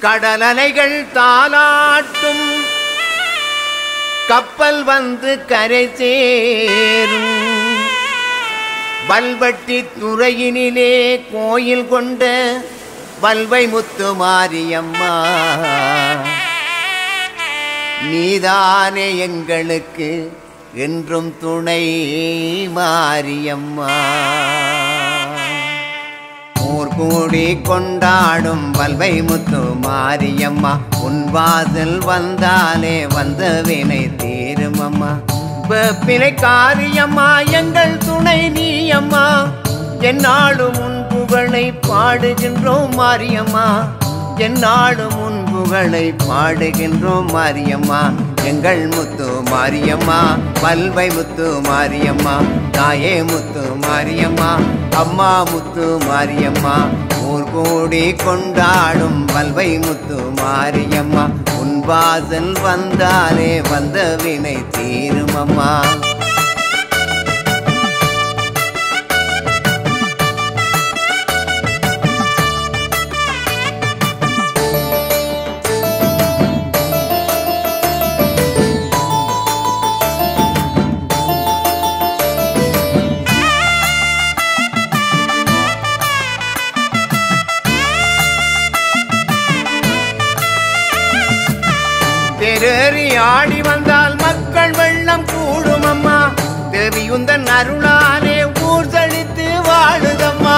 கடலலைகள் தாலாட்டும் கப்பல் வந்து கரை சேரும் வல்வட்டி துறையினிலே கோயில் கொண்ட வல்வை முத்து மாரியம்மா நீதானே எங்களுக்கு என்றும் துணை மாரியம்மா ஊர் கூடி கொண்டாடும் வல்வை முத்து மாரியம்மா உன் வாசல் வந்தாலே வந்த வினை தீருமம்மா வெப்பிலை காரியம்மா எங்கள் துணை நீயம்மா என்னாலும் உன் புகழை பாடுகின்றோம் மாரியம்மா என்னாலும் உன் புகழை பாடுகின்றோம் மாரியம்மா எங்கள் முத்து மாரியம்மா பல்வை முத்து மாரியம்மா தாயே முத்து மாரியம்மா அம்மா முத்து மாரியம்மா ஊர் கூடி கொண்டாடும் வல்வை முத்து மாரியம்மா உன் வாசல் வந்தாலே வந்த வினை தீருமம்மா தெரேறி ஆடி வந்தால் மக்கள் வெள்ளம் கூடும் அம்மா தேவியுந்தன் அருளாலே ஊர் செழித்து வாழுதம்மா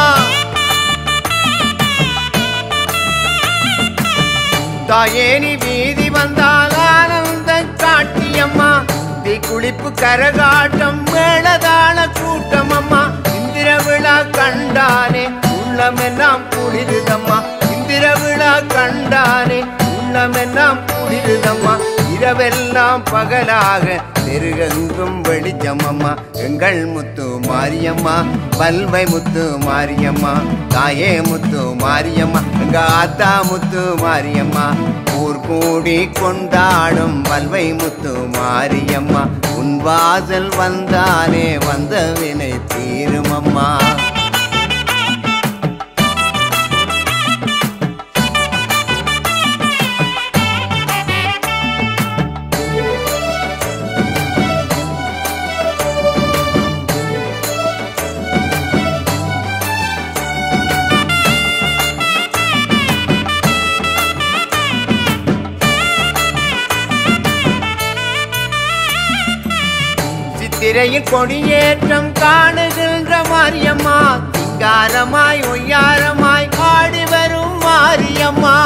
தாயேனி வீதி வந்தால் ஆனந்த காட்டியம்மா தீ குளிப்பு கரகாட்டம் மேளதாள கூட்டம் அம்மா இந்திர விழா கண்டானே உள்ளமெல்லாம் குளிருதம்மா இந்திர விழா கண்டானே உள்ளமெல்லாம் குளிருதம்மா இரவெல்லாம் பகலாக தெருகெங்கும் வெளிச்சமம்மா எங்கள் முத்து மாரியம்மா பல்வை முத்து மாரியம்மா தாயே முத்து மாரியம்மா எங்க ஆத்தா முத்து மாரியம்மா ஊர் கூடி கொண்டாடும் பல்வை முத்து மாரியம்மா உன் வாசல் வந்தாலே வந்த வினை தீருமம்மா சித்திரையில் கொடியேற்றம் காணுகின்ற மாரியம்மா சிங்காரமாய் ஒய்யாரமாய் ஆடி வரும் மாரியம்மா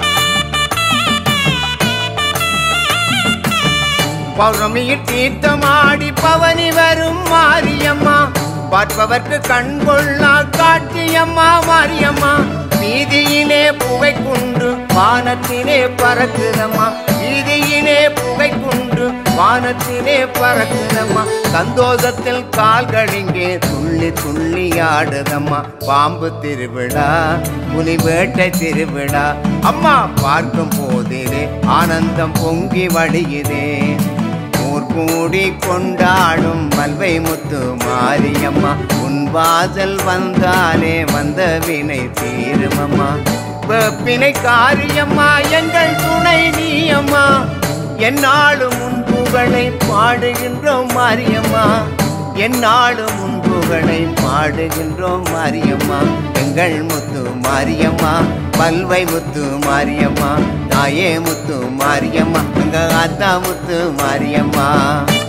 பௌர்ணமியில் தீர்த்தமாடி பவனி வரும் மாரியம்மா பார்ப்பவர்க்கு கண் கொள்ளா காட்சியம்மா மாரியம்மா வீதியிலே புகை குண்டு வானத்திலே பறக்குதம்மா வீதியிலே புகை குண்டு வானத்திலே பறக்குதம்மா சந்தோஷத்தில் கால்களிங்கே துள்ளி துள்ளி ஆடுதம்மா பாம்பு திருவிழா புலி வேட்டை திருவிழா அம்மா பார்க்கும் போதிலே ஆனந்தம் பொங்கி வழியுதே ஊர் கூடி கொண்டாடும் வல்வை முத்து மாரியம்மா உன் வாசல் வந்தாலே வந்த வினை தீருமம்மா வெப்பினை காரியம்மா எங்கள் துணை நீயம்மா என்னாலும் உன் புகழை பாடுகின்றோம் மாரியம்மா என்னாலும் உன் புகழை பாடுகின்றோம் மாரியம்மா எங்கள் முத்து மாரியம்மா பல்வை முத்து மாரியம்மா தாயே முத்து மாரியம்மா எங்க ஆத்தா முத்து மாரியம்மா